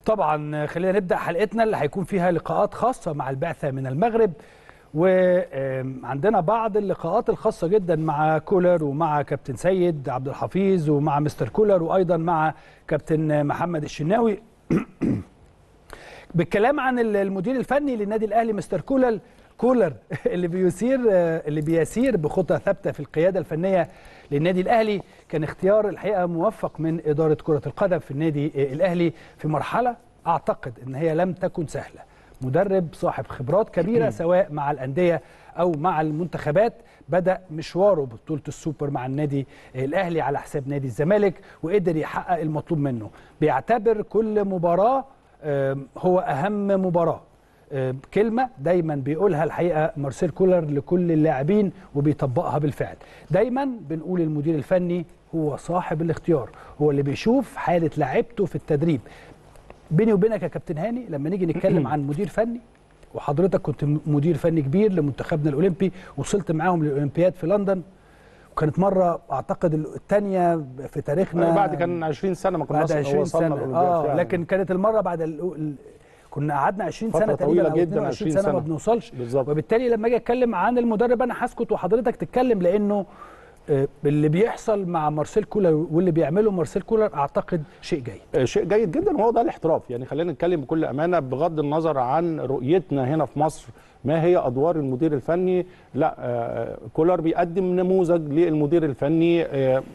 طبعا خلينا نبدا حلقتنا اللي هيكون فيها لقاءات خاصه مع البعثه من المغرب وعندنا بعض اللقاءات الخاصه جدا مع كولر ومع كابتن سيد عبد الحفيظ ومع مستر كولر وايضا مع كابتن محمد الشناوي بالكلام عن المدير الفني للنادي الاهلي مستر كولر كولر اللي بيسير اللي بيسير بخطى ثابته في القياده الفنيه للنادي الاهلي كان اختيار الحقيقه موفق من اداره كره القدم في النادي الاهلي في مرحله اعتقد ان هي لم تكن سهله مدرب صاحب خبرات كبيره سواء مع الانديه او مع المنتخبات بدا مشواره ببطوله السوبر مع النادي الاهلي على حساب نادي الزمالك وقدر يحقق المطلوب منه بيعتبر كل مباراه هو اهم مباراه كلمة دايما بيقولها الحقيقة مارسيل كولر لكل اللاعبين وبيطبقها بالفعل دايما بنقول المدير الفني هو صاحب الاختيار هو اللي بيشوف حالة لعيبته في التدريب بيني وبينك يا كابتن هاني لما نيجي نتكلم عن مدير فني وحضرتك كنت مدير فني كبير لمنتخبنا الاولمبي وصلت معاهم للاولمبياد في لندن وكانت مره اعتقد الثانيه في تاريخنا بعد كان 20 سنه ما بعد كنا 20 سنه اه لكن كانت المره بعد ال... كنا قعدنا 20 سنه طويله تقريبا جدا 20 سنه, سنة ما بنوصلش بالظبط وبالتالي لما اجي اتكلم عن المدرب انا هسكت وحضرتك تتكلم لانه اللي بيحصل مع مارسيل كولر واللي بيعمله مارسيل كولر اعتقد شيء جيد شيء جيد جدا وهو ده الاحتراف يعني خلينا نتكلم بكل امانه بغض النظر عن رؤيتنا هنا في مصر ما هي ادوار المدير الفني لا كولر بيقدم نموذج للمدير الفني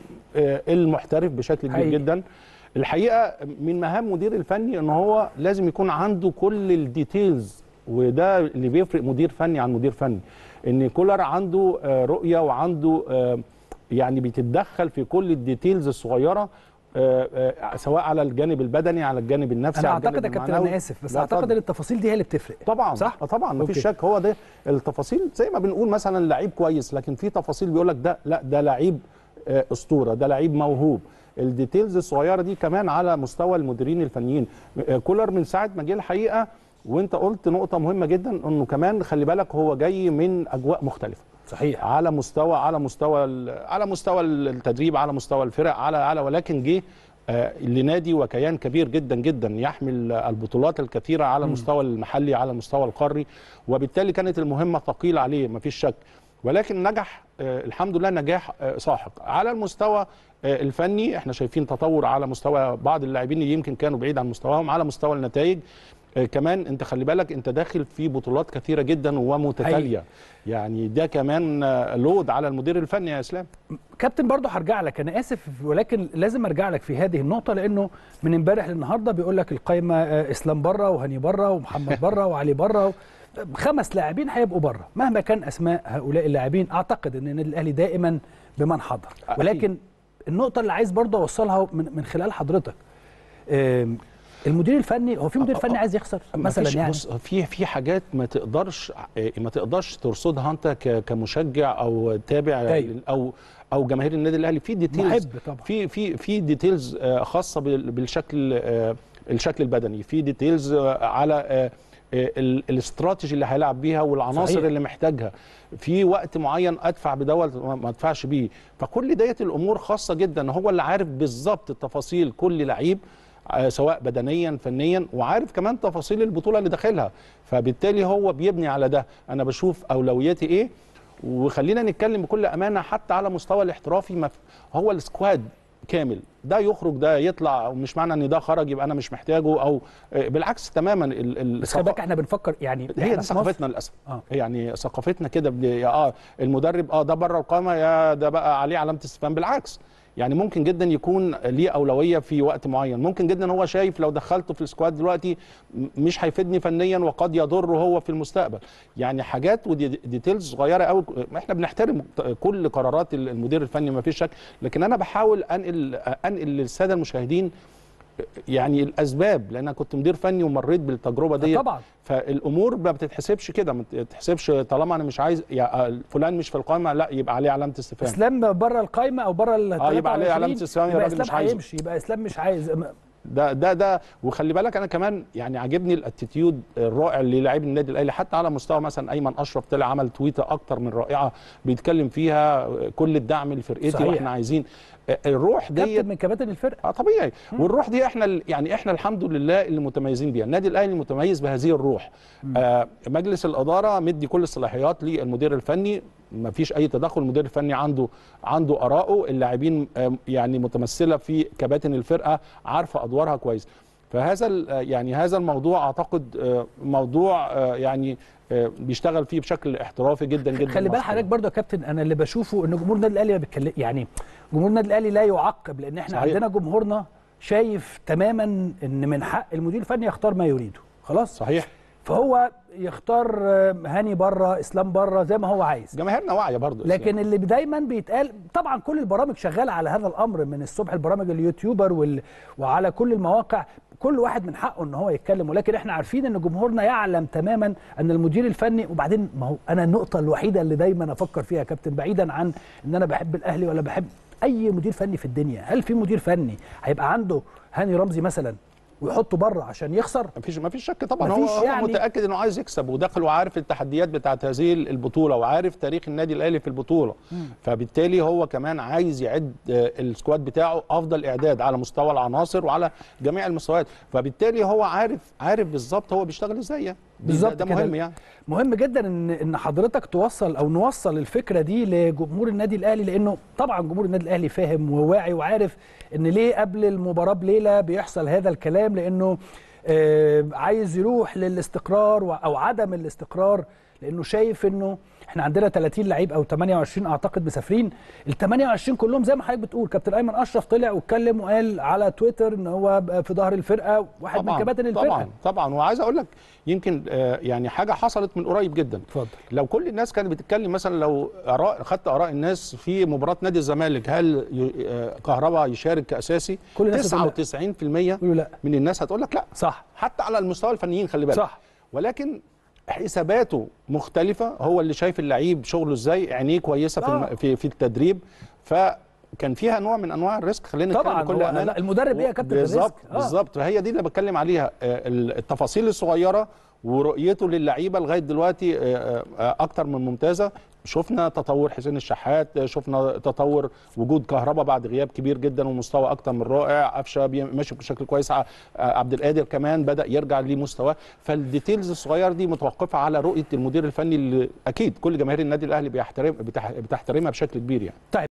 المحترف بشكل كبير جدا الحقيقه من مهام مدير الفني ان هو لازم يكون عنده كل الديتيلز وده اللي بيفرق مدير فني عن مدير فني ان كولر عنده رؤيه وعنده يعني بيتدخل في كل الديتيلز الصغيره سواء على الجانب البدني على الجانب النفسي انا على اعتقد يا كابتن انا اسف بس اعتقد ان التفاصيل دي هي اللي بتفرق طبعا صح طبعا مفيش شك هو ده التفاصيل زي ما بنقول مثلا لعيب كويس لكن في تفاصيل بيقول لك ده لا ده لعيب اسطوره ده لعيب موهوب الديتيلز الصغيره دي كمان على مستوى المديرين الفنيين كولر من ساعه ما جه الحقيقه وانت قلت نقطه مهمه جدا انه كمان خلي بالك هو جاي من اجواء مختلفه صحيح على مستوى على مستوى على مستوى التدريب على مستوى الفرق على على ولكن جه لنادي وكيان كبير جدا جدا يحمل البطولات الكثيره على المستوى المحلي على المستوى القاري وبالتالي كانت المهمه ثقيله عليه مفيش شك ولكن نجح الحمد لله نجاح ساحق على المستوى الفني احنا شايفين تطور على مستوى بعض اللاعبين اللي يمكن كانوا بعيد عن مستواهم على مستوى النتائج كمان انت خلي بالك انت داخل في بطولات كثيره جدا ومتتاليه يعني ده كمان لود على المدير الفني يا اسلام كابتن برضه هرجع لك انا اسف ولكن لازم ارجع لك في هذه النقطه لانه من امبارح للنهارده بيقول لك القايمه اسلام بره وهاني بره ومحمد بره وعلي بره خمس لاعبين هيبقوا بره مهما كان اسماء هؤلاء اللاعبين اعتقد ان النادي الاهلي دائما بمن حضر ولكن النقطه اللي عايز برضه اوصلها من, من خلال حضرتك المدير الفني هو في مدير فني عايز يخسر مثلا يعني بص في في حاجات ما تقدرش ما تقدرش ترصدها انت كمشجع او تابع أيوه. او او جماهير النادي الاهلي في ديتيلز في في في ديتيلز خاصه بالشكل الشكل البدني في ديتيلز على الاستراتيجي اللي هيلعب بيها والعناصر صحيح. اللي محتاجها في وقت معين ادفع بدوت ما ادفعش بيه فكل ديت الامور خاصه جدا هو اللي عارف بالظبط التفاصيل كل لعيب سواء بدنيا فنيا وعارف كمان تفاصيل البطوله اللي داخلها فبالتالي هو بيبني على ده انا بشوف اولوياتي ايه وخلينا نتكلم بكل امانه حتى على مستوى الاحترافي هو السكواد كامل ده يخرج ده يطلع ومش معنى ان ده خرج يبقى انا مش محتاجه او بالعكس تماما ال بس خلي بالك احنا بنفكر يعني هي دي ثقافتنا للاسف آه. يعني ثقافتنا كده اه المدرب اه ده بره القائمه يا ده بقى عليه علامه استفهام بالعكس يعني ممكن جدا يكون ليه اولويه في وقت معين ممكن جدا هو شايف لو دخلته في السكواد دلوقتي مش هيفيدني فنيا وقد يضره هو في المستقبل يعني حاجات وديتيلز صغيره قوي احنا بنحترم كل قرارات المدير الفني ما فيش شك لكن انا بحاول انقل انقل للساده المشاهدين يعني الاسباب لان انا كنت مدير فني ومريت بالتجربه دي طبعا فالامور ما بتتحسبش كده ما بتتحسبش طالما انا مش عايز يعني فلان مش في القائمه لا يبقى عليه علامه استفهام اسلام بره القائمه او بره ال اه يبقى عليه علامه استفهام يبقى اسلام هيمشي يبقى اسلام مش عايز ده ده ده وخلي بالك انا كمان يعني عاجبني الاتيتيود الرائع اللي لاعبي النادي الاهلي حتى على مستوى مثلا ايمن اشرف طلع عمل تويته اكتر من رائعه بيتكلم فيها كل الدعم لفرقتي صحيح. واحنا عايزين الروح دي كابتن من كباتن الفرقه اه طبيعي والروح دي احنا ال- يعني احنا الحمد لله اللي متميزين بيها النادي الاهلي متميز بهذه الروح آه مجلس الاداره مدي كل الصلاحيات للمدير الفني ما فيش اي تدخل المدير الفني عنده عنده ارائه اللاعبين آه يعني متمثله في كباتن الفرقه عارفه ادوارها كويس فهذا ال- آه يعني هذا الموضوع اعتقد آه موضوع آه يعني آه بيشتغل فيه بشكل احترافي جدا جدا خلي بال مع حضرتك برضه يا كابتن انا اللي بشوفه ان جمهور النادي الاهلي ما بيتكلم يعني جمهور النادي الاهلي لا يعقب لان احنا صحيح. عندنا جمهورنا شايف تماما ان من حق المدير الفني يختار ما يريده خلاص صحيح فهو يختار آه، هاني بره اسلام بره زي ما هو عايز جماهيرنا واعيه برضه لكن اللي دايما بيتقال طبعا كل البرامج شغاله على هذا الامر من الصبح البرامج اليوتيوبر وال... وعلى كل المواقع كل واحد من حقه ان هو يتكلم ولكن احنا عارفين ان جمهورنا يعلم تماما ان المدير الفني وبعدين ما هو انا النقطه الوحيده اللي دايما افكر فيها يا كابتن بعيدا عن ان انا بحب الاهلي ولا بحب اي مدير فني في الدنيا هل في مدير فني هيبقى عنده هاني رمزي مثلا ويحطه بره عشان يخسر مفيش مفيش شك طبعا هو, مفيش هو يعني- متاكد انه عايز يكسب وداخل وعارف التحديات بتاعت هذه البطوله وعارف تاريخ النادي الاهلي في البطوله فبالتالي هو كمان عايز يعد آه، السكواد بتاعه افضل اعداد على مستوى العناصر وعلى جميع المستويات فبالتالي هو عارف عارف بالظبط هو بيشتغل ازاي يعني دي- بالظبط ده كده. مهم يعني مهم جدا ان ان حضرتك توصل او نوصل الفكره دي لجمهور النادي الاهلي لانه طبعا جمهور النادي الاهلي فاهم وواعي وعارف ان ليه قبل المباراه بليله بيحصل هذا الكلام لانه آه، عايز يروح للاستقرار و- او عدم الاستقرار لانه شايف انه احنا عندنا 30 لعيب او 28 اعتقد مسافرين ال 28 كلهم زي ما حضرتك بتقول كابتن ايمن اشرف طلع واتكلم وقال على تويتر ان هو بقى في ظهر الفرقه واحد من كباتن الفرقه طبعا طبعا وعايز اقول لك يمكن آه، يعني حاجه حصلت من قريب جدا اتفضل لو كل الناس كانت بتتكلم مثلا لو اراء خدت اراء الناس في مباراه نادي الزمالك هل ي- آه، كهربا يشارك كاساسي كل الناس هتقول لا. 99% يقولوا لا من الناس هتقول لك لا صح حتى على المستوى الفنيين خلي بالك صح ولكن حساباته مختلفه هو اللي شايف اللعيب شغله ازاي عينيه كويسه في, آه. الم... في في التدريب فكان فيها نوع من انواع الريسك خلينا نتكلم طبعا بكل هو امانه لا، المدرب ايه يا كابتن بالظبط الريسك؟ آه. بالظبط فهي دي اللي بتكلم عليها آه، التفاصيل الصغيره ورؤيته للعيبه لغايه دلوقتي آه، آه، اكتر من ممتازه شفنا تطور حسين الشحات آه، شفنا تطور وجود كهربا بعد غياب كبير جدا ومستوى اكتر من رائع قفشه بي- ماشي بشكل كويس ع- آه، عبد القادر كمان بدا يرجع لمستواه فالديتيلز الصغيره دي متوقفه على رؤيه المدير الفني اللي اكيد كل جماهير النادي الاهلي بيحترم بتح- بتحترمها بشكل كبير يعني طيب